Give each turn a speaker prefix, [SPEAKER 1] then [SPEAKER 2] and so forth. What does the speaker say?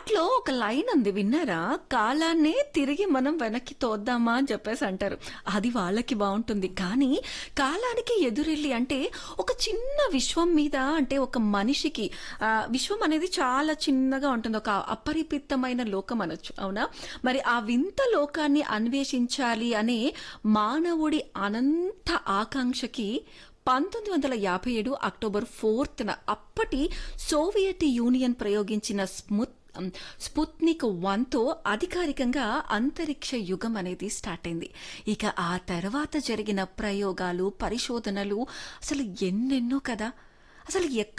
[SPEAKER 1] పాటలో ఒక లైన్ ఉంది విన్నారా కాలాన్నే తిరిగి మనం వెనక్కి తోద్దామా అని చెప్పేసి అంటారు అది వాళ్ళకి బాగుంటుంది కానీ కాలానికి ఎదురెళ్ళి అంటే ఒక చిన్న విశ్వం మీద అంటే ఒక మనిషికి ఆ, విశ్వం అనేది చాలా చిన్నగా ఉంటుంది ఒక అపరిపితమైన లోకం అనొచ్చు అవునా మరి ఆ వింత లోకాన్ని అన్వేషించాలి అనే మానవుడి అనంత ఆకాంక్షకి పంతొమ్మిది వందల యాభై ఏడు అక్టోబర్ ఫోర్త్న అప్పటి సోవియట్ యూనియన్ ప్రయోగించిన స్ముత్ స్పుత్నిక్ వన్తో అధికారికంగా అంతరిక్ష యుగం అనేది స్టార్ట్ అయింది ఇక ఆ తర్వాత జరిగిన ప్రయోగాలు పరిశోధనలు అసలు ఎన్నెన్నో కదా అసలు ఎక్కడ